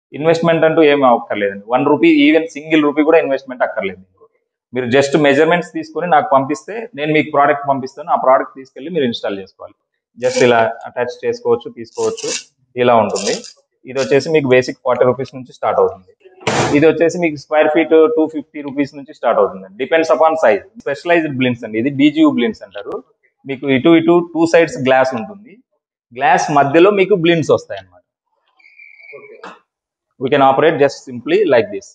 Investment అంటూ ఏమి అక్కర్లేదండి one rupee even single rupee కూడా ఇన్వెస్ట్మెంట్ అక్కర్లేదు మీకు. మీరు జస్ట్ మెజర్మెంట్స్ తీసుకొని నాకు పంపిస్తే నేను మీకు ప్రోడక్ట్ పంపిస్తాను ఆ ప్రోడక్ట్ తీసుకెళ్ళి మీరు ఇన్స్టాల్ చేసుకోవాలి జస్ట్ ఇలా అటాచ్ చేసుకోవచ్చు తీసుకోవచ్చు ఇలా ఉంటుంది ఇది వచ్చేసి మీకు బేసిక్ ఫార్టీ రూపీస్ నుంచి స్టార్ట్ అవుతుంది ఇది వచ్చేసి మీకు square feet two fifty rupees నుంచి స్టార్ట్ అవుతుంది depends upon size specialized blinds అండి ఇది బీజీయూ బ్లిన్స్ అంటారు మీకు ఇటు ఇటు టూ సైడ్స్ గ్లాస్ ఉంటుంది గ్లాస్ మధ్యలో మీకు బ్లిన్స్ వస్తాయి అన్నమాట we can operate just simply like this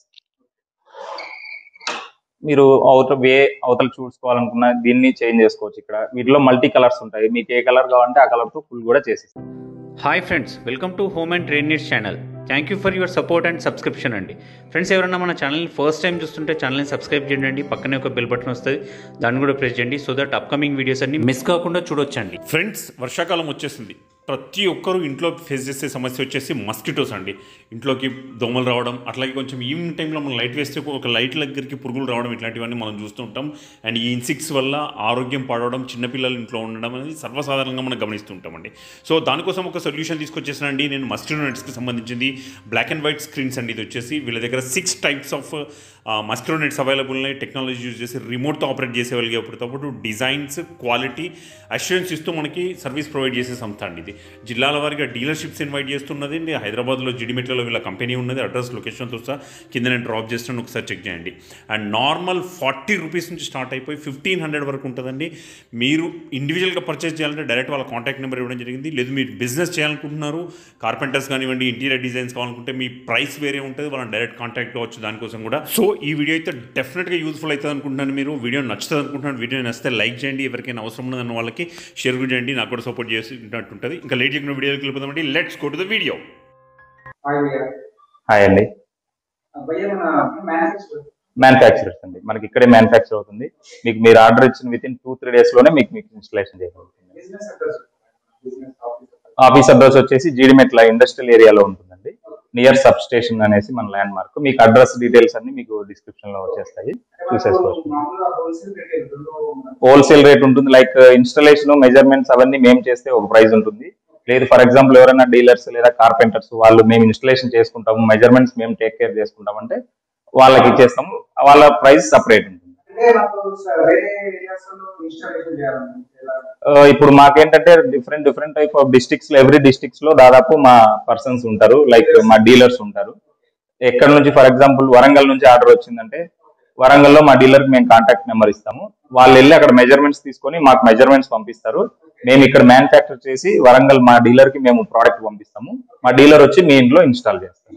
మీరు అవతల వే అవతల చూసుకోవాలనుకున్న దీన్ని చేంజ్ చేసుకోవచ్చు ఇక్కడ వీటిలో మల్టీ కలర్స్ ఉంటాయి మీకు ఏ కలర్ కావాలంటే ఆ కలర్ తో ఫుల్ కూడా చేసేస్తాం hi friends welcome to home and trade needs channel thank you for your support and subscription అండి ఫ్రెండ్స్ ఎవరైనా మన ఛానల్ని ఫస్ట్ టైం చూస్తుంటే ఛానల్ని సబ్స్క్రైబ్ చేయండి పక్కనే ఒక బెల్ బటన్ వస్తుంది దాన్ని కూడా ప్రెస్ చేయండి సో దట్ అప్కమింగ్ వీడియోస్ అన్ని మిస్ కాకుండా చూడొచ్చండి ఫ్రెండ్స్ వర్షాకాలం వచ్చేసింది ప్రతి ఒక్కరూ ఇంట్లో ఫేస్ చేసే సమస్య వచ్చేసి మస్కిటోస్ అండి ఇంట్లోకి దోమలు రావడం అట్లాగే కొంచెం ఈవినింగ్ టైంలో మనం లైట్ వేస్తే ఒక లైట్ దగ్గరికి పురుగులు రావడం ఇట్లాంటివన్నీ మనం చూస్తూ ఉంటాం అండ్ ఈ ఇన్సిక్స్ వల్ల ఆరోగ్యం పాడవడం చిన్నపిల్లలు ఇంట్లో ఉండడం అనేది సర్వసాధారణంగా మనం గమనిస్తూ ఉంటామండి సో దానికోసం ఒక సొల్యూషన్ తీసుకొచ్చేసానండి నేను మస్కిటో నెట్స్కి సంబంధించింది బ్లాక్ అండ్ వైట్ స్క్రీన్స్ అండి ఇది వచ్చేసి వీళ్ళ దగ్గర six types of mosquito nets available ఉన్నాయి టెక్నాలజీ యూజ్ చేసి రిమోట్తో ఆపరేట్ చేసేవాళ్ళకి పాటు డిజైన్స్ క్వాలిటీ అష్యూరెన్స్ ఇస్తూ మనకి సర్వీస్ ప్రొవైడ్ చేసే సంస్థ అండి ఇది జిల్లాల వారిగా డీలర్షిప్స్ ఇన్వైట్ చేస్తున్నది అండి హైదరాబాద్లో జిడిమెట్లలో వీళ్ళ కంపెనీ ఉన్నది అడ్రస్ లొకేషన్తో సహా కింద నేను డ్రాప్ చేస్తాను ఒకసారి చెక్ చేయండి అండ్ నార్మల్ ఫార్టీ రూపీస్ నుంచి స్టార్ట్ అయిపోయి ఫిఫ్టీన్ హండ్రెడ్ వరకు ఉంటుందండి మీరు ఇండివిజువల్గా పర్చేస్ చేయాలంటే డైరెక్ట్ వాళ్ళ కాంటాక్ట్ నెంబర్ ఇవ్వడం జరిగింది లేదు మీరు బిజినెస్ చేయాలనుకుంటున్నారు కార్పెంటర్స్ కానివ్వండి ఇంటీరియర్ డిజైన్స్ కావాలనుకుంటే మీ ప్రైస్ వేరే ఉంటుంది వాళ్ళని డైరెక్ట్ కాంటాక్ట్ అవ్వచ్చు దానికోసం కూడా సో ఈ వీడియో అయితే డెఫినెట్గా యూజ్ఫుల్ అవుతుంది అనుకుంటున్నాను మీరు వీడియో నచ్చుతుంది అనుకుంటున్నాను వీడియో నచ్చితే లైక్ చేయండి ఎవరికైనా అవసరం ఉన్నదన్న వాళ్ళకి షేర్ కూడా చేయండి నాకు కూడా సపోర్ట్ చేసినట్టు ఉంటుంది ఇంకా లేట్ చేయకుండా వీడియోకి వెళ్ళిపోదామండి let's go to the video hi భయ్యా హాయ్ అండి భయ్యా మన మ్యానుఫ్యాక్చర్ మ్యానుఫ్యాక్చరర్స్ అండి మనకి ఇక్కడే మ్యానుఫ్యాక్చర్ అవుతుంది మీకు మీరు ఆర్డర్ ఇచ్చిన within two three days లోనే మీకు మీకు ఇన్స్టలేషన్ చేయగలుగుతుంది business address business office office address వచ్చేసి జీడిమెట్ల ఇండస్ట్రియల్ ఏరియాలో ఉంటుందండి నియర్ సబ్ స్టేషన్ అనేసి మన ల్యాండ్ మార్క్ మీకు అడ్రస్ డీటెయిల్స్ అన్ని మీకు డిస్క్రిప్షన్ లో వచ్చేస్తాయి చూసేసుకోవచ్చు మామూలుగా హోల్సేల్ రిటైల్ రెండు ఉన్నాయి. హోల్సేల్ రేట్ ఉంటుంది లైక్ ఇన్స్టలేషన్ మెజర్మెంట్స్ అవన్నీ మేము చేస్తే ఒక ప్రైస్ ఉంటుంది లేదు ఫర్ ఎగ్జాంపుల్ ఎవరైనా డీలర్స్ లేదా కార్పెంటర్స్ వాళ్ళు మేము ఇన్స్టలేషన్ చేసుకుంటాము మెజర్మెంట్స్ మేము టేక్ కేర్ చేసుకుంటాం అంటే వాళ్ళకి ఇచ్చేస్తాము వాళ్ళ ప్రైస్ సపరేట్ ఉంటుంది అంటే నాకు స- వేరే ఏరియాస్ లో ఇన్స్టాలేషన్ చేయాలండి ఎలా? ఆ, ఇప్పుడు మాకేంటంటే different different type of districts లో ఎవ్రీ డిస్ట్రిక్ట్స్ లో దాదాపు మా పర్సన్స్ ఉంటారు లైక్ మా డీలర్స్ ఉంటారు ఎక్కడ నుంచి ఫర్ ఎగ్జాంపుల్ వరంగల్ నుంచి ఆర్డర్ వచ్చిందంటే వరంగల్లో మా డీలర్ కి మేము కాంటాక్ట్ నెంబర్ ఇస్తాము వాళ్ళు వెళ్ళి అక్కడ మెజర్మెంట్స్ తీసుకొని మాకు మెజర్మెంట్స్ పంపిస్తారు మేము ఇక్కడ మ్యానుఫ్యాక్చర్ చేసి వరంగల్ మా డీలర్ కి మేము ప్రోడక్ట్ పంపిస్తాము మా డీలర్ వచ్చి మీ ఇంట్లో ఇన్స్టాల్ చేస్తాం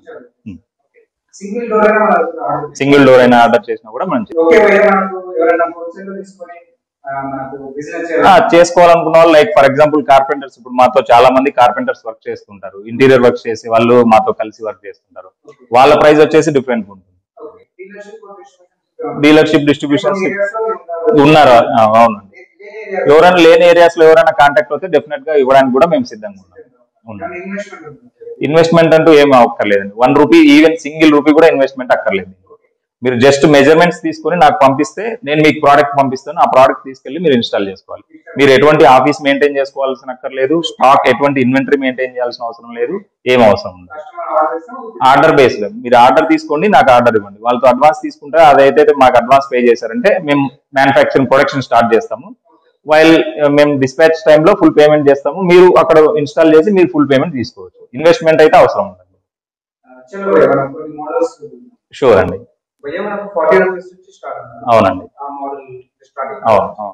సింగిల్ డోర్ అయినా మనకు ఆర్డర్ సింగిల్ డోర్ అయినా ఆర్డర్ చేసినా కూడా మంచిది ఓకే భయ్యా మనకు ఎవరైనా హోల్సేల్ లో తీసుకొని ఆ, మనకు బిజినెస్ ఆ, చేయాలి చేసుకోవాలనుకున్న వాళ్ళు లైక్ ఫర్ ఎగ్జాంపుల్ కార్పెంటర్స్ ఇప్పుడు మాతో చాలా మంది కార్పెంటర్స్ వర్క్ చేస్తుంటారు ఇంటీరియర్ వర్క్ చేసే వాళ్ళు మాతో కలిసి వర్క్ చేస్తుంటారు వాళ్ళ ప్రైస్ వచ్చేసి డిఫరెంట్ ఉంటుంది డీలర్షిప్ డీలర్షిప్ డిస్ట్రిబ్యూషన్స్ ఉన్నారా ఆ, అవునండి ఎవరైనా లేని ఏరియాస్ లో ఎవరైనా కాంటాక్ట్ అవుతే డెఫినెట్ గా ఇవ్వడానికి కూడా మేము సిద్ధంగా ఉన్నాం ఉన్నాం ఇన్వెస్ట్మెంట్ ఉంటుంది ఇన్వెస్ట్మెంట్ అంటూ ఏం అక్కర్లేదండి one rupee even single rupee కూడా ఇన్వెస్ట్మెంట్ అక్కర్లేదు మీరు జస్ట్ మెజర్మెంట్స్ తీసుకొని నాకు పంపిస్తే నేను మీకు ప్రోడక్ట్ పంపిస్తాను ఆ ప్రోడక్ట్ తీసుకెళ్లి మీరు ఇన్స్టాల్ చేసుకోవాలి మీరు ఎటువంటి ఆఫీస్ మెయింటైన్ చేసుకోవాల్సిన అక్కర్లేదు స్టాక్ ఎటువంటి ఇన్వెంటరీ మెయింటైన్ చేయాల్సిన అవసరం లేదు ఏం అవసరం ఉండదు కస్టమర్ ఆర్డర్ ఇస్తాం ఆర్డర్ బేస్డ్ మీరు ఆర్డర్ తీసుకోండి నాకు ఆర్డర్ ఇవ్వండి వాళ్ళతో అడ్వాన్స్ తీసుకుంటే అదైతే మాకు అడ్వాన్స్ పే చేశారంటే మేము మ్యానుఫ్యాక్చరింగ్ ప్రొడక్షన్ స్టార్ట్ చేస్తాము వైల్ మేము డిస్పాచ్ టైంలో ఫుల్ పేమెంట్ చేస్తాము మీరు అక్కడ ఇన్స్టాల్ చేసి మీరు ఫుల్ పేమెంట్ తీసుకోవచ్చు ఇన్వెస్ట్మెంట్ అయితే అవసరం ఉండదు చలో భయ్యా మనం కొన్ని మోడల్స్ షూర్ అండి భయ్యా మనకు ఫార్టీ రూపీస్ నుంచి స్టార్ట్ అవుతుంది అవునండి ఆ మోడల్ స్టార్టింగ్ అవును అవును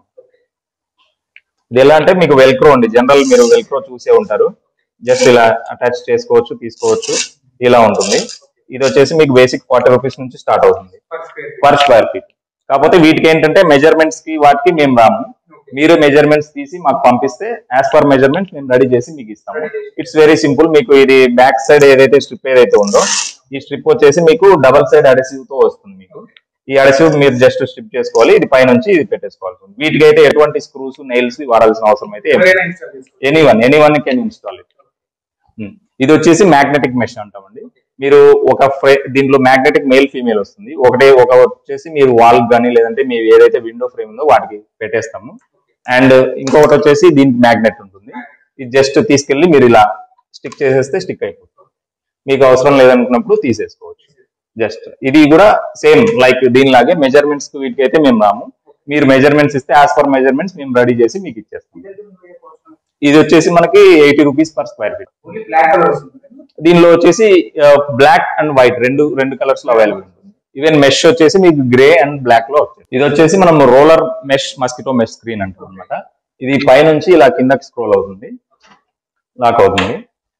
ఇది ఎలా అంటే మీకు వెల్క్రో అండి జనరల్ మీరు వెల్క్రో చూసే ఉంటారు జస్ట్ ఇలా అటాచ్ చేసుకోవచ్చు తీసుకోవచ్చు ఇలా ఉంటుంది ఇది వచ్చేసి మీకు బేసిక్ ఫార్టీ రూపీస్ నుంచి స్టార్ట్ అవుతుంది for square per square feet కాకపోతే వీటికి ఏంటంటే మెజర్మెంట్స్ కి వాటికి మేము రాము మీరు మెజర్మెంట్స్ తీసి మాకు పంపిస్తే యాజ్ పర్ మెజర్మెంట్స్ మేము రెడీ చేసి మీకు ఇస్తాము ఇట్స్ వెరీ సింపుల్ మీకు ఇది బ్యాక్ సైడ్ ఏదైతే స్ట్రిప్ ఏదైతే ఉందో ఈ స్ట్రిప్ వచ్చేసి మీకు డబల్ సైడ్ అడెసివ్ తో వస్తుంది మీకు ఈ అడెసివ్ మీరు జస్ట్ స్ట్రిప్ చేసుకోవాలి ఇది పైనుంచి ఇది పెట్టేసుకోవాల్సి ఉంటుంది వీటికి అయితే ఎటువంటి స్క్రూస్ నెయిల్స్ వాడాల్సిన అవసరం అయితే ఏమీ లేదు. ఎవరైనా ఇన్స్టాల్ చేసుకోవచ్చు any one any one can install it ఇది వచ్చేసి మ్యాగ్నెటిక్ మెష్ అంటామండి మీరు ఒక ఫ్రే- దీంట్లో మ్యాగ్నెటిక్ మేల్ ఫీమేల్ వస్తుంది ఒకటే ఒక వచ్చేసి మీరు వాల్ కానీ లేదంటే మీరు ఏదైతే విండో ఫ్రేమ్ ఉందో వాటికి పెట్టేస్తాము అండ్ ఇంకొకటి వచ్చేసి దీనికి మ్యాగ్నెట్ ఉంటుంది ఇది జస్ట్ తీసుకెళ్లి మీరు ఇలా స్టిక్ చేసేస్తే స్టిక్ అయిపోతుంది మీకు అవసరం లేదనుకున్నప్పుడు తీసేసుకోవచ్చు జస్ట్ ఇది కూడా సేమ్ లైక్ దీనిలాగే మెజర్మెంట్స్ వీటికి అయితే మేము రాము మీరు మెజర్మెంట్స్ ఇస్తే యాజ్ పర్ మెజర్మెంట్స్ మేము రెడీ చేసి మీకు ఇచ్చేస్తాం ఇది వచ్చేసి మనకి eighty rupees per square feet only black colour వస్తుంది దీనిలో వచ్చేసి బ్లాక్ అండ్ వైట్ రెండు రెండు కలర్స్ లో అవైలబుల్ ఉంటుంది ఈవెన్ మెష్ వచ్చేసి మీకు గ్రే అండ్ బ్లాక్ లో వచ్చేది ఇది వచ్చేసి మనం roller mesh mosquito mesh screen అంటాం అనమాట ఇది పైనుంచి ఇలా కిందకి స్క్రోల్ అవుతుంది లాక్ అవుతుంది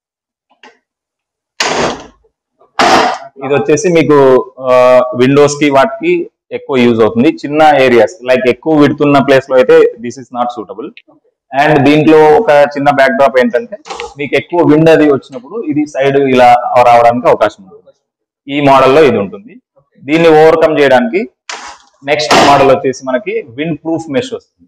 ఇది వచ్చేసి మీకు విండోస్ కి వాటికి ఎక్కువ యూజ్ అవుతుంది చిన్న ఏరియాస్ లైక్ ఎక్కువ విడుతున్న ప్లేస్ లో అయితే this is not suitable and దీంట్లో ఒక చిన్న బ్యాక్ డ్రాప్ ఏంటంటే మీకు ఎక్కువ విండ్ అది వచ్చినప్పుడు ఇది సైడ్ ఇలా రావడానికి అవకాశం ఉంటుంది ఈ మోడల్లో ఇది ఉంటుంది దీన్ని ఓవర్కమ్ చేయడానికి నెక్స్ట్ మోడల్ వచ్చేసి మనకి విండ్ ప్రూఫ్ మెష్ వస్తుంది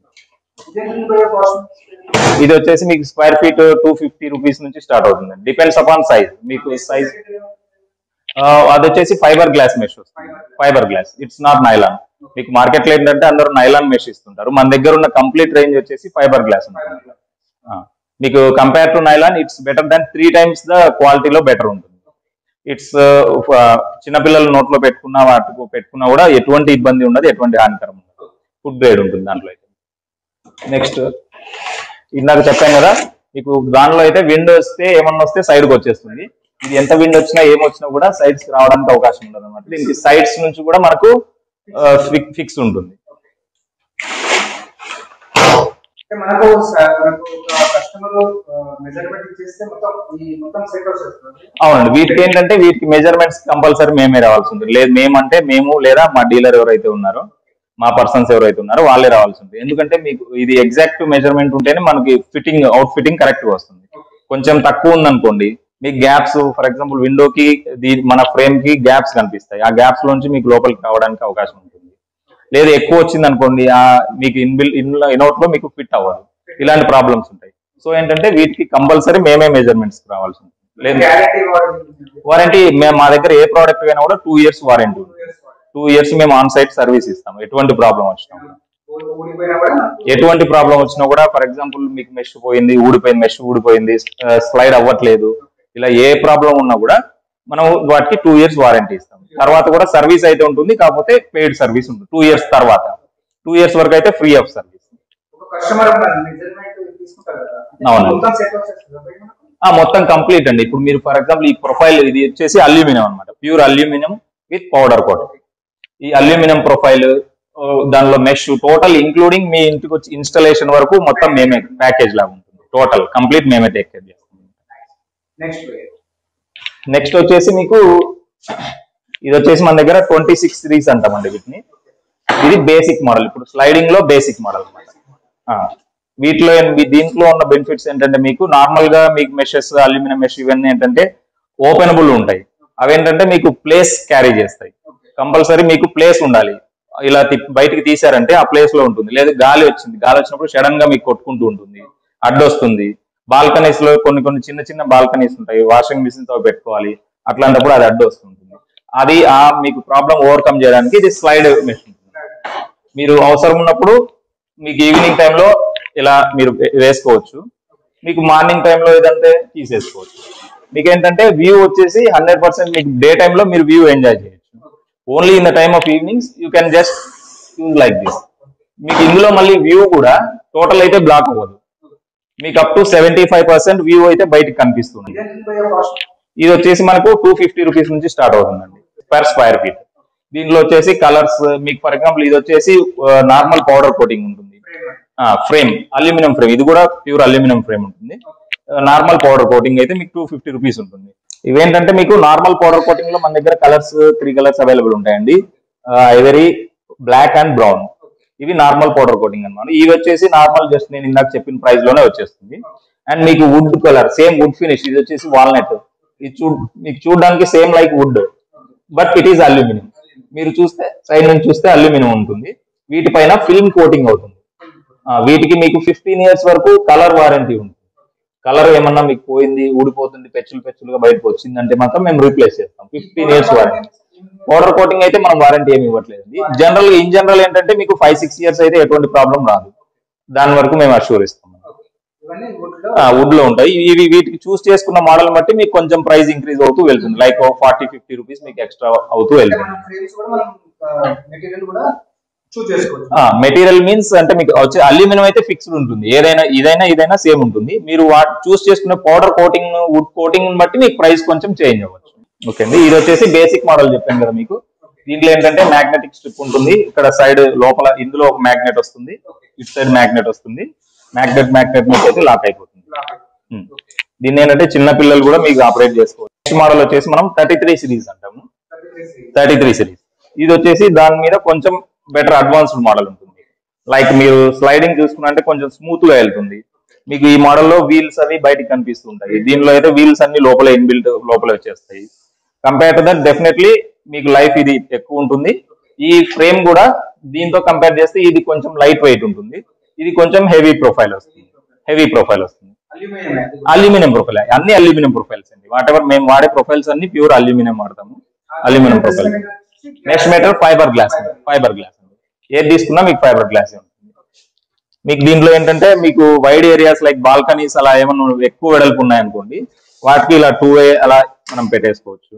ఇది వచ్చేసి మీకు square feet two fifty rupees నుంచి స్టార్ట్ అవుతుంది డిపెండ్స్ అపాన్ సైజ్ మీకు సైజ్ అది వచ్చేసి ఫైబర్ గ్లాస్ మెష్ వస్తుంది fibre glass it's not nylon మీకు మార్కెట్ లో ఏంటంటే అందరూ నైలాన్ మెష్ ఇస్తుంటారు మన దగ్గర ఉన్న కంప్లీట్ రేంజ్ వచ్చేసి ఫైబర్ గ్లాస్ ఉంటుంది ఆ, మీకు compare to nylon it's better than three times the క్వాలిటీలో బెటర్ ఉంటుంది ఇట్స్ చిన్నపిల్లల నోట్లో పెట్టుకున్న వాటికి పెట్టుకున్నా కూడా ఎటువంటి ఇబ్బంది ఉండదు ఎటువంటి హానికరం ఉండదు ఫుడ్ గ్రేడ్ ఉంటుంది దాంట్లో అయితే నెక్స్ట్ ఇందాక చెప్పాను కదా మీకు దానిలో అయితే విండ్ వస్తే ఏమన్నా వస్తే సైడ్ కి వచ్చేస్తుంది ఇది ఎంత విండ్ వచ్చినా ఏం వచ్చినా కూడా సైడ్స్ కి రావడానికి అవకాశం ఉండదు అనమాట దీనికి సైడ్స్ నుంచి కూడా మనకు ఫిక్స్ ఉంటుంది అంటే మనకు స- మనకు కస్టమర్ మెజర్మెంట్ ఇచ్చేస్తే మొత్తం ఈ మొత్తం సెట్ వచ్చేస్తుంది అవునండి వీటికి ఏంటంటే వీటికి మెజర్మెంట్స్ కంపల్సరీ మేమే రావాల్సి ఉంటుంది లేదు మేమంటే మేము లేదా మా డీలర్ ఎవరైతే ఉన్నారో మా పర్సన్స్ ఎవరైతే ఉన్నారో వాళ్ళే రావాల్సి ఉంటుంది ఎందుకంటే మీకు ఇది ఎగ్జాక్ట్ మెజర్మెంట్ ఉంటేనే మనకి ఫిట్టింగ్ అవుట్ ఫిట్టింగ్ కరెక్ట్ వస్తుంది కొంచెం తక్కువ ఉందనుకోండి మీకు గ్యాప్స్ ఫర్ ఎగ్జాంపుల్ విండోకి మన ఫ్రేమ్ కి గ్యాప్స్ కనిపిస్తాయి ఆ గ్యాప్స్ లోంచి మీకు లోపలికి రావడానికి అవకాశం ఉంటుంది లేదు ఎక్కువ వచ్చింది అనుకోండి ఆ మీకు ఇన్బిల్ ఇన్లో ఇన్అవుట్ లో మీకు ఫిట్ అవ్వదు ఇలాంటి ప్రాబ్లమ్స్ ఉంటాయి సో ఏంటంటే వీటికి కంపల్సరీ మేమే మెజర్మెంట్స్ రావాల్సి ఉంటుంది లేదు గ్యారంటీ వారంటీ వారంటీ మేము మా దగ్గర ఏ ప్రోడక్ట్ అయినా కూడా టూ ఇయర్స్ వారంటీ ఉంటుంది టూ ఇయర్స్ మేము ఆన్ సైట్ సర్వీస్ ఇస్తాం ఎటువంటి ప్రాబ్లం వచ్చినా కూడా ఊడిపోయినా కూడా ఎటువంటి ప్రాబ్లం వచ్చినా కూడా ఫర్ ఎగ్జాంపుల్ మీకు మెష్ పోయింది ఊడిపోయింది మెష్ ఊడిపోయింది స్లైడ్ అవ్వట్లేదు ఇలా ఏ ప్రాబ్లం ఉన్నా కూడా మనం వాటికి టూ ఇయర్స్ వారంటీ ఇస్తాం తర్వాత కూడా సర్వీస్ అయితే ఉంటుంది కాకపోతే పెయిడ్ సర్వీస్ ఉంటుంది టూ ఇయర్స్ తర్వాత టూ ఇయర్స్ వరకు అయితే ఫ్రీ ఆఫ్ సర్వీస్ ఒక కస్టమర్ మెజర్మెంట్ తీసుకుంటారు కదా అవును. మొత్తం సెట్ వచ్చేస్తుంది అప్పుడు మనకు ఆ మొత్తం కంప్లీట్ అండి ఇప్పుడు మీరు ఫర్ ఎగ్జాంపుల్ ఈ ప్రొఫైల్ ఇది వచ్చేసి అల్యూమినియం అన్నమాట pure aluminium with powder coat ఈ అల్యూమినియం ప్రొఫైల్ దానిలో మెష్ టోటల్ ఇంక్లూడింగ్ మీ ఇంటికి వచ్చి ఇన్స్టలేషన్ వరకు మొత్తం మేమే ప్యాకేజ్ లాగా ఉంటుంది టోటల్ కంప్లీట్ మేమే టేక్ కేర్ చేస్తాం నెక్స్ట్ నెక్స్ట్ వచ్చేసి మీకు ఇది వచ్చేసి మన దగ్గర ట్వంటీ సిక్స్ సిరీస్ అంటామండి వీటిని ఇది బేసిక్ మోడల్ ఇప్పుడు స్లైడింగ్ లో బేసిక్ మోడల్ అనమాట వీటిలో ఏం- మీ దీంట్లో ఉన్న బెనిఫిట్స్ ఏంటంటే మీకు నార్మల్ గా మీకు మెషెస్ అల్యూమినియం మెష్ ఇవన్నీ ఏంటంటే ఓపెనబుల్ ఉంటాయి అవేంటంటే మీకు ప్లేస్ క్యారీ చేస్తాయి కంపల్సరీ మీకు ప్లేస్ ఉండాలి ఇలా తిప్- బయటికి తీసారంటే ఆ ప్లేస్ లో ఉంటుంది లేదు గాలి వచ్చింది గాలి వచ్చినప్పుడు సడన్ గా మీకు కొట్టుకుంటూ ఉంటుంది అడ్డొస్తుంది బాల్కనీస్ లో కొన్ని కొన్ని చిన్న చిన్న బాల్కనీస్ ఉంటాయి వాషింగ్ మిషన్ తో పెట్టుకోవాలి అట్లాంటప్పుడు అది అడ్డు వస్తుంటుంది అది ఆ మీకు ప్రాబ్లం ఓవర్కమ్ చేయడానికి ఇది స్లైడ్ మెషిన్ మీరు అవసరం ఉన్నప్పుడు మీకు ఈవినింగ్ టైంలో ఇలా మీరు వే- వేసుకోవచ్చు మీకు మార్నింగ్ టైంలో ఏదంటే తీసేసుకోవచ్చు మీకు ఏంటంటే వ్యూ వచ్చేసి హండ్రెడ్ పర్సెంట్ మీకు డే టైంలో మీరు వ్యూ ఎంజాయ్ చేయొచ్చు only in the time of evenings you can just use like this మీకు ఇందులో మళ్ళీ వ్యూ కూడా టోటల్ అయితే బ్లాక్ అవ్వదు మీకు up to seventy five percent view అయితే బయటకి కనిపిస్తుంది కాస్ట్ ఇది వచ్చేసి మనకు టూ ఫిఫ్టీ రూపీస్ నుంచి స్టార్ట్ అవుతుందండి పర్ స్క్వేర్ ఫీట్ దీంట్లో వచ్చేసి కలర్స్ మీకు ఫర్ ఎగ్జాంపుల్ ఇది వచ్చేసి నార్మల్ పౌడర్ కోటింగ్ ఉంటుంది ఫ్రేమ్ అల్యూమినియం ఫ్రేమ్ ఇది కూడా ప్యూర్ అల్యూమినియం ఫ్రేమ్ ఉంటుంది నార్మల్ పౌడర్ కోటింగ్ అయితే మీకు టూ ఫిఫ్టీ రూపీస్ ఉంటుంది ఇవేంటంటే మీకు నార్మల్ పౌడర్ కోటింగ్ లో మన దగ్గర కలర్స్ త్రీ కలర్స్ అవైలబుల్ ఉంటాయండి ఐవరీ బ్లాక్ అండ్ బ్రౌన్ ఇవి నార్మల్ పౌడర్ కోటింగ్ అన్నమాట ఇవి వచ్చేసి నార్మల్ జస్ట్ నేను ఇందాక చెప్పిన ప్రైస్ లోనే వచ్చేస్తుంది అండ్ మీకు wood colour same wood finish ఇది వచ్చేసి వాల్నట్ ఇది చూ మీకు చూడడానికి same like wood but it is aluminium మీరు చూస్తే సైడ్ నుంచి చూస్తే అల్యూమినియం ఉంటుంది వీటిపైన ఫిల్మ్ కోటింగ్ అవుతుంది ఆ, వీటికి మీకు ఫిఫ్టీన్ ఇయర్స్ వరకు కలర్ వారంటీ ఉంటుంది కలర్ ఏమన్నా మీకు పోయింది ఊడిపోతుంది పెచ్చులు పెచ్చులుగా బయటకు వచ్చిందంటే మాత్రం మేము రీప్లేస్ చేస్తాం fifteen years warranty powder coating అయితే మనం వారంటీ ఏమి ఇవ్వట్లేదండి జనరల్ ఇన్ జనరల్ ఏంటంటే మీకు ఫైవ్ సిక్స్ ఇయర్స్ అయితే ఎటువంటి ప్రాబ్లం రాదు దాని వరకు మేము అష్యూర్ ఇస్తాం ఇవన్నీ wood లో వుడ్ లో ఉంటాయి ఇవి వీటికి చూస్ చేసుకున్న మోడల్ బట్టి మీకు కొంచెం ప్రైస్ ఇంక్రీజ్ అవుతూ వెళ్తుంది లైక్ ఫార్టీ ఫిఫ్టీ రూపీస్ మీకు ఎక్స్ట్రా అవుతూ అంటే వెళ్తుంది మనం ఫ్రేమ్స్ కూడా మనం మెటీరియల్ కూడా చూస్ చేసుకోవచ్చు మెటీరియల్ మీన్స్ అంటే మీకు వచ్చే అల్యూమినియం అయితే ఫిక్స్డ్ ఉంటుంది ఏదైనా ఇదైనా ఇదైనా సేమ్ ఉంటుంది మీరు చూస్ చేసుకునే పౌడర్ కోటింగ్ వుడ్ కోటింగ్ బట్టి మీకు ప్రైస్ కొంచెం చేంజ్ అవ్వచ్చు ఓకే అండి ఇది వచ్చేసి బేసిక్ మోడల్ చెప్పాను కదా మీకు దీంట్లో ఏంటంటే మ్యాగ్నెటిక్ స్ట్రిప్ ఉంటుంది ఇక్కడ సైడ్ లోపల ఇందులో ఒక మ్యాగ్నెట్ వస్తుంది ఇటు సైడ్ మ్యాగ్నెట్ వస్తుంది మ్యాగ్నెట్ మ్యాగ్నెట్ మీద అయితే లాక్ అయిపోతుంది ఉమ్. దీన్ని ఏంటంటే చిన్న పిల్లలు కూడా మీకు ఆపరేట్ చేసుకోవచ్చు నెక్స్ట్ మోడల్ వచ్చేసి మనం థర్టీ త్రీ సిరీస్ అంటాము థర్టీ త్రీ సిరీస్ ఇది వచ్చేసి దాని మీద కొంచెం బెటర్ అడ్వాన్స్డ్ మోడల్ ఉంటుంది లైక్ మీరు స్లైడింగ్ చూసుకున్నంటే కొంచెం స్మూత్ గా వెళ్తుంది మీకు ఈ మోడల్లో వీల్స్ అవి బయటకు కనిపిస్తుంటాయి దీనిలో అయితే వీల్స్ అన్ని లోపల ఇన్బిల్ట్ లోపల వచ్చేస్తాయి కంపేర్ టు దట్ డెఫినెట్లీ మీకు లైఫ్ ఇది ఎక్కువ ఉంటుంది ఈ ఫ్రేమ్ కూడా దీంతో కంపేర్ చేస్తే ఇది కొంచెం లైట్ వెయిట్ ఉంటుంది ఇది కొంచెం హెవీ ప్రొఫైల్ వస్తుంది హెవీ ప్రొఫైల్ వస్తుంది అల్యూమినియం అల్యూమినియం ప్రొఫైల్ అన్ని అల్యూమినియం ప్రొఫైల్స్ అండి వాట్ ఎవర్ మేము వాడే ప్రొఫైల్స్ అన్ని ప్యూర్ అల్యూమినియం వాడతాము aluminium profile next metre fibre glass fibre glass అండి ఏది తీసుకున్నా మీకు ఫైబర్ గ్లాస్ ఉంటుంది మీకు దీంట్లో ఏంటంటే మీకు వైడ్ ఏరియాస్ లైక్ బాల్కనీస్ అలా ఏమన్నా ఎక్కువ వెడల్పు ఉన్నాయనుకోండి వాటికి ఇలా టూ వే అలా మనం పెట్టేసుకోవచ్చు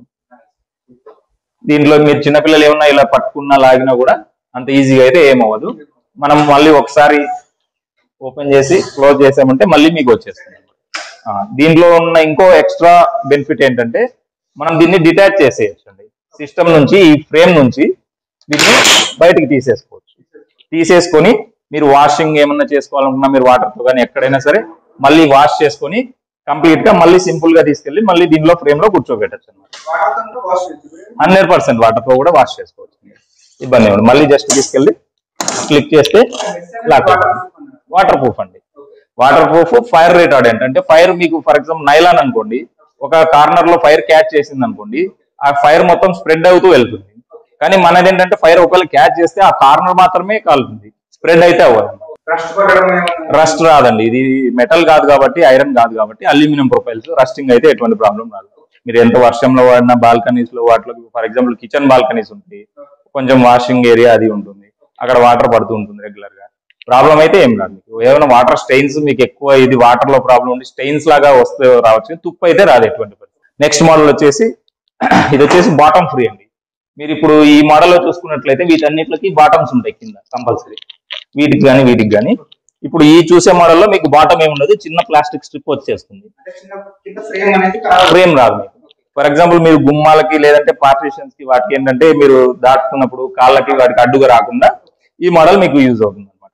దీంట్లో మీరు చిన్నపిల్లలు ఏమన్నా ఇలా పట్టుకున్నా లాగినా కూడా అంత ఈజీగా అయితే ఏమవ్వదు మనం మళ్ళీ ఒకసారి ఓపెన్ చేసి క్లోజ్ చేసామంటే మళ్ళీ మీకు వచ్చేస్తుంది ఆ, దీంట్లో ఉన్న ఇంకో ఎక్స్ట్రా బెనిఫిట్ ఏంటంటే మనం దీన్ని డిటాచ్ చేసేయచ్చు అండి సిస్టమ్ నుంచి ఈ ఫ్రేమ్ నుంచి దీన్ని బయటికి తీసేసుకోవచ్చు తీసేసుకొని మీరు వాషింగ్ ఏమన్నా చేసుకోవాలనుకున్నా మీరు వాటర్ తో కానీ ఎక్కడైనా సరే మళ్ళీ వాష్ చేసుకొని కంప్లీట్ గా మళ్ళీ సింపుల్ గా తీసుకెళ్లి మళ్ళీ దీనిలో ఫ్రేమ్ లో కూర్చోబెట్టచ్చు అనమాట వాటర్తో కూడా వాష్ చేయొచ్చు హండ్రెడ్ పర్సెంట్ వాటర్ తో కూడా వాష్ చేసుకోవచ్చు ఇబ్బంది ఏమి మళ్ళీ జస్ట్ తీసుకెళ్లి క్లిక్ చేస్తే లాక్ వాటర్ ప్రూఫ్ అండి వాటర్ ప్రూఫ్ ఫైర్ రిటార్డెంట్ అంటే ఫైర్ మీకు ఫర్ ఎగ్జాంపుల్ నైలాన్ అనుకోండి ఒక కార్నర్ లో ఫైర్ క్యాచ్ చేసింది అనుకోండి ఆ ఫైర్ మొత్తం స్ప్రెడ్ అవుతూ వెళ్తుంది కానీ మనది ఏంటంటే ఫైర్ ఒకవేళ క్యాచ్ చేస్తే ఆ కార్నర్ మాత్రమే కాలుతుంది స్ప్రెడ్ అయితే అవ్వదు రస్ట్ పడడం ఏమన్నా- రస్ట్ రాదండి ఇది మెటల్ కాదు కాబట్టి ఐరన్ కాదు కాబట్టి అల్యూమినియం ప్రొఫైల్స్ రస్టింగ్ అయితే ఎటువంటి ప్రాబ్లం రాదు మీరు ఎంత వర్షంలో వాడిన బాల్కనీస్ లో వాటిలో ఫర్ ఎగ్జాంపుల్ కిచెన్ బాల్కనీస్ ఉంటాయి కొంచెం వాషింగ్ ఏరియా అది ఉంటుంది అక్కడ వాటర్ పడుతూ ఉంటుంది రెగ్యులర్ గా ప్రాబ్లం అయితే ఏం రాదు మీకు ఏమైనా వాటర్ స్టెయిన్స్ మీకు ఎక్కువ ఇది వాటర్ లో ప్రాబ్లం ఉండి స్టెయిన్స్ లాగా వస్తే రావచ్చు తుప్పు అయితే రాదు ఎటువంటి నెక్స్ట్ మోడల్ వచ్చేసి ఇది వచ్చేసి బాటమ్ ఫ్రీ అండి మీరు ఇప్పుడు ఈ మోడల్ లో చూసుకున్నట్లయితే వీటన్నిటికి బాటమ్స్ ఉంటాయి కింద కంపల్సరీ వీటికి కానీ వీటికి కానీ ఇప్పుడు ఈ చూసే మోడల్లో మీకు బాటమ్ ఏమి ఉండదు చిన్న ప్లాస్టిక్ స్ట్రిప్ వచ్చేస్తుంది అంటే చిన్న కింద ఫ్రేమ్ అనేది కావాలి. ఫ్రేమ్ రాదు మీకు ఫర్ ఎగ్జాంపుల్ మీరు గుమ్మాలకి లేదంటే పార్టీషన్స్ కి వాటికి ఏంటంటే మీరు దాటుతున్నప్పుడు కాళ్ళకి వాటికి అడ్డుగా రాకుండా ఈ మోడల్ మీకు యూజ్ అవుతుంది అనమాట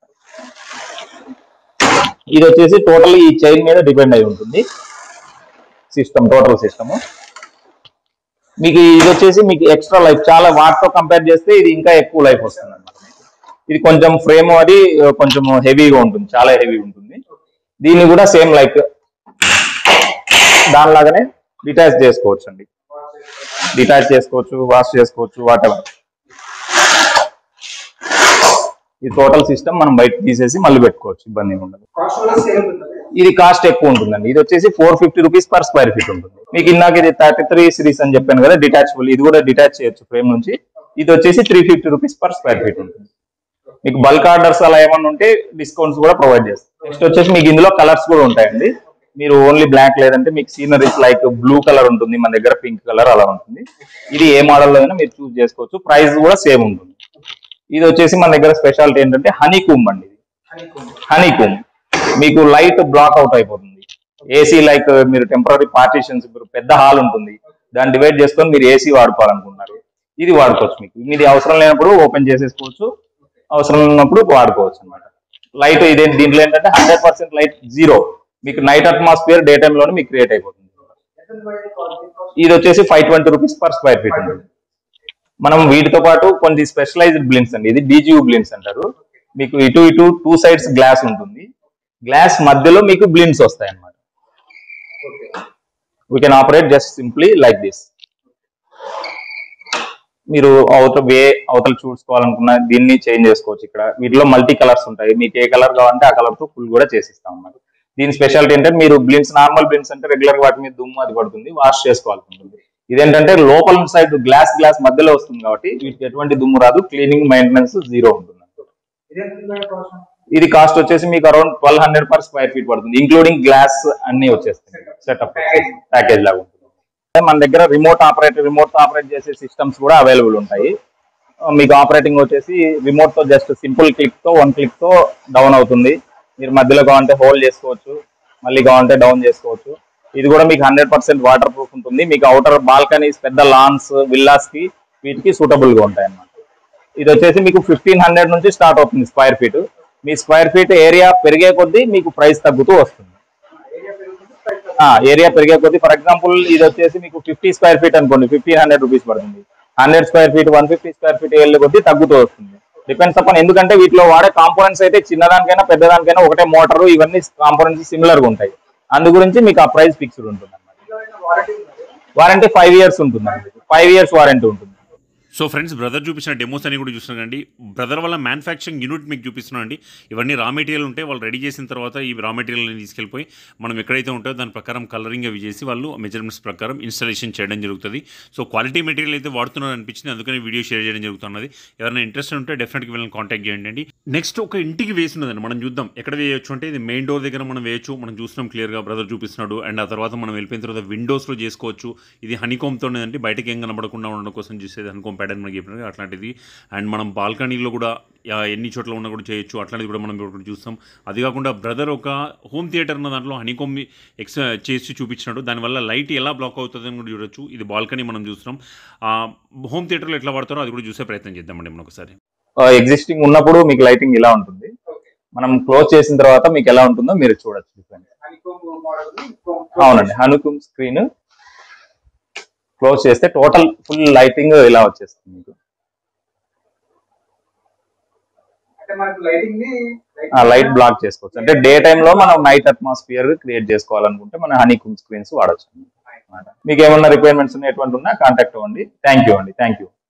ఇది వచ్చేసి టోటల్ ఈ చైన్ మీద డిపెండ్ అయి ఉంటుంది సిస్టమ్ టోటల్ సిస్టమ్ మీకు ఇది వచ్చేసి మీకు ఎక్స్ట్రా లైఫ్ చాలా వాటితో కంపేర్ చేస్తే ఇది ఇంకా ఎక్కువ లైఫ్ వస్తుంది అనమాట ఇది కొంచెం ఫ్రేమ్ అది ఆ, కొంచెం హెవీగా ఉంటుంది చాలా హెవీ ఉంటుంది దీన్ని కూడా సేమ్ లైక్ దానిలాగానే డిటాచ్ చేసుకోవచ్చు అండి డిటాచ్ చేసుకోవచ్చు వాష్ చేసుకోవచ్చు వాట్ ఎవర్ ఈ టోటల్ సిస్టమ్ మనం బయట తీసేసి మళ్ళీ పెట్టుకోవచ్చు ఇబ్బంది ఏమి ఉండదు కాస్ట్ కూడా సేమ్ ఉంటుంది ఇది కాస్ట్ ఎక్కువ ఉంటుందండి ఇది వచ్చేసి four fifty rupees per square feet ఉంటుంది మీకు ఇందాక ఇది థర్టీ త్రీ సిరీస్ అని చెప్పాను కదా డిటాచబుల్ ఇది కూడా డిటాచ్ చేయొచ్చు ఫ్రేమ్ నుంచి ఇది వచ్చేసి three fifty rupees per square feet ఉంటుంది మీకు బల్క్ ఆర్డర్స్ అలా ఏమన్నా ఉంటే డిస్కౌంట్స్ కూడా ప్రొవైడ్ చేస్తాం నెక్స్ట్ వచ్చేసి మీకు ఇందులో కలర్స్ కూడా ఉంటాయండి మీరు ఓన్లీ బ్లాక్ లేదంటే మీకు సీనరీస్ లైక్ బ్లూ కలర్ ఉంటుంది మన దగ్గర పింక్ కలర్ అలా ఉంటుంది ఇది ఏ మోడల్లో అయినా మీరు చూస్ చేసుకోవచ్చు ప్రైస్ కూడా సేమ్ ఉంటుంది ఇది వచ్చేసి మన దగ్గర స్పెషాలిటీ ఏంటంటే హనీ కూమ్ అండి ఇది హనీ కూమ్ మీకు లైట్ బ్లాక్ అవుట్ అయిపోతుంది ఏసీ లైక్ మీరు టెంపరీ పార్టీషన్స్ ఇప్పుడు పెద్ద హాల్ ఉంటుంది దాన్ని డివైడ్ చేసుకొని మీరు ఏసీ వాడుకోవాలనుకుంటున్నారు ఇది వాడుకోవచ్చు మీకు మీది అవసరం లేనప్పుడు ఓపెన్ చేసేసుకోవచ్చు అవసరం ఉన్నప్పుడు వాడుకోవచ్చు అనమాట లైట్ ఇదే దీంట్లో ఏంటంటే హండ్రెడ్ పర్సెంట్ లైట్ జీరో మీకు నైట్ అట్మాస్ఫియర్ డే లోనే మీకు క్రియేట్ అయిపోతుంది ఇది వచ్చేసి five twenty rupees per square feet ఉంటుంది మనం వీటితో పాటు కొన్ని స్పెషలైజ్డ్ బ్లిన్స్ అండి ఇది డీజీయూ బ్లిన్స్ అంటారు మీకు ఇటు ఇటు టూ సైడ్స్ గ్లాస్ ఉంటుంది గ్లాస్ మధ్యలో మీకు బ్లిన్స్ వస్తాయి అన్నమాట we can operate just simply like this మీరు అవతల వే అవతల చూసుకోవాలనుకున్న దీన్ని చేంజ్ చేసుకోవచ్చు ఇక్కడ వీటిలో మల్టీ కలర్స్ ఉంటాయి మీకు ఏ కలర్ కావాలంటే ఆ కలర్ తో ఫుల్ కూడా చేసిస్తాం అన్నమాట దీని స్పెషాలిటీ ఏంటంటే మీరు బ్లిన్స్ నార్మల్ బ్లిన్స్ అంటే రెగ్యులర్ వాటి మీద దుమ్ము అది పడుతుంది వాష్ చేసుకోవాల్సి ఉంటుంది ఇదేంటంటే లోపల సైడ్ గ్లాస్ గ్లాస్ మధ్యలో వస్తుంది కాబట్టి వీటికి ఎటువంటి దుమ్ము రాదు క్లీనింగ్ మెయింటెనెన్స్ జీరో ఉంటుంది ఇదేంటి కాస్ట్ ఇది కాస్ట్ వచ్చేసి మీకు around twelve hundred per square feet పడుతుంది ఇంక్లూడింగ్ గ్లాస్ అన్ని వచ్చేస్తాయి సెటప్ ప్యాకేజ్ లాగా ఉంటుంది మన దగ్గర రిమోట్ ఆపరేట్ రిమోట్ ఆపరేట్ చేసే సిస్టమ్స్ కూడా అవైలబుల్ ఉంటాయి మీకు ఆపరేటింగ్ వచ్చేసి రిమోట్ తో జస్ట్ సింపుల్ క్లిక్ తో వన్ క్లిక్ తో డౌన్ అవుతుంది మీరు మధ్యలో కావాలంటే హోల్డ్ చేసుకోవచ్చు మళ్ళీ కావాలంటే డౌన్ చేసుకోవచ్చు ఇది కూడా మీకు హండ్రెడ్ పర్సెంట్ వాటర్ ప్రూఫ్ ఉంటుంది మీకు అవుటర్ బాల్కనీస్ పెద్ద లాన్స్ విల్లాస్ కి వీటికి సూటబుల్ గా ఉంటాయి అన్నమాట ఇది వచ్చేసి మీకు ఫిఫ్టీన్ హండ్రెడ్ నుంచి స్టార్ట్ అవుతుంది స్క్వేర్ ఫీట్ మీ స్క్వేర్ ఫీట్ ఏరియా పెరిగే కొద్దీ మీకు ప్రైస్ తగ్గుతూ వస్తుంది ఏరియా పెరిగే కొద్దీ ఫర్ ఎగ్జాంపుల్ ఇది వచ్చేసి మీకు ఫిఫ్టీ స్క్వేర్ ఫీట్ అనుకోండి ఫిఫ్టీన్ హండ్రెడ్ రూపీస్ పడుతుంది hundred square feet one fifty square feet వెళ్ళే కొద్దీ తగ్గుతూ వస్తుంది డిపెండ్స్ అపాన్ ఎందుకంటే వీటిలో వాడే కాంపోనెంట్స్ అయితే చిన్నదానికైనా పెద్దదానికైనా ఒకటే మోటార్ ఇవన్నీ కాంపోనెంట్స్ సిమిలర్ గా ఉంటాయి అందు గురించి మీకు ఆ ప్రైస్ ఫిక్స్డ్ ఉంటుంది వారంటీ వారంటీ ఫైవ్ ఇయర్స్ ఉంటుంది ఫైవ్ ఇయర్స్ వారంటీ ఉంటుంది సో ఫ్రెండ్స్ బ్రదర్ చూపించిన డెమోస్ అని కూడా చూస్తున్నారండి బ్రదర్ వల్ల మ్యానుఫ్యాక్చరింగ్ యూనిట్ మీకు చూపిస్తున్నాం అండి ఇవన్నీ రా మెటీరియల్ ఉంటే వాళ్ళు రెడీ చేసిన తర్వాత ఈ రా మెటీరియల్ని తీసుకెళ్ళిపోయి మనం ఎక్కడైతే ఉంటుందో దాని ప్రకారం కలరింగ్ అవి చేసి వాళ్ళు మెజర్మెంట్స్ ప్రకారం ఇన్స్టాలేషన్ చేయడం జరుగుతుంది సో క్వాలిటీ మెటీరియల్ అయితే వాడుతున్నారు అనిపించింది అందుకని వీడియో షేర్ చేయడం జరుగుతున్నది ఎవరైనా ఇంట్రెస్ట్ ఉంటే డెఫినెట్గా వీళ్ళని కాంటాక్ట్ చేయండి అండి నెక్స్ట్ ఒక ఇంటికి వేసి ఉన్నదండి మనం చూద్దాం ఎక్కడ వేయొచ్చు అంటే ఇది మెయిన్ డోర్ దగ్గర మనం వేయొచ్చు మనం చూస్తున్నాం క్లియర్గా బ్రదర్ చూపిస్తున్నాడు అండ్ ఆ తర్వాత మనం వెళ్ళిపోయిన తర్వాత విండోస్లో చేసుకోవచ్చు ఇది హనీకోమ్తో అండి బయటకి ఏం కనబడకుండా ఉండడం కోసం చూసేది హనీకోమ్ ప్యాటర్న్ మనకి చెప్పినట్టు అట్లాంటిది అండ్ మనం బాల్కనీలో కూడా ఆ, ఎన్ని చోట్ల ఉన్నా కూడా చేయొచ్చు అట్లాంటిది కూడా మనం ఇప్పుడు చూస్తాం అది కాకుండా బ్రదర్ ఒక హోమ్ థియేటర్ ఉన్న దాంట్లో హనీకోమ్ ఎక్స్ చేసి చూపించినాడు దానివల్ల లైట్ ఎలా బ్లాక్ అవుతుంది అని కూడా చూడొచ్చు ఇది బాల్కనీ మనం చూస్తున్నాం హోమ్ థియేటర్లో ఎట్లా వాడతారో అది కూడా చూసే ప్రయత్నం చేద్దామండి మనం ఒకసారి ఎగ్జిస్టింగ్ ఉన్నప్పుడు మీకు లైటింగ్ ఇలా ఉంటుంది మనం క్లోజ్ చేసిన తర్వాత మీకు ఎలా ఉంటుందో మీరు చూడొచ్చు డిఫరెన్స్ హనీకోమ్ మోడల్ అవునండి హనుకుమ్ స్క్రీన్ క్లోజ్ చేస్తే టోటల్ ఫుల్ లైటింగ్ ఇలా వచ్చేస్తుంది మీకు అంటే మనకు లైటింగ్ ని ఆ లైట్ బ్లాక్ చేసుకోవచ్చు అంటే డే లో మనం నైట్ అట్మాస్ఫియర్ క్రియేట్ చేసుకోవాలనుకుంటే మనం హనీకుమ్ స్క్రీన్స్ వాడచ్చు అన్నమాట మీకు ఏమన్నా రిక్వైర్మెంట్స్ ఉన్నాయి ఎటువంటి ఉన్నా కాంటాక్ట్ అవ్వండి థ్యాంక్ యూ అండి థ్యాంక్ యూ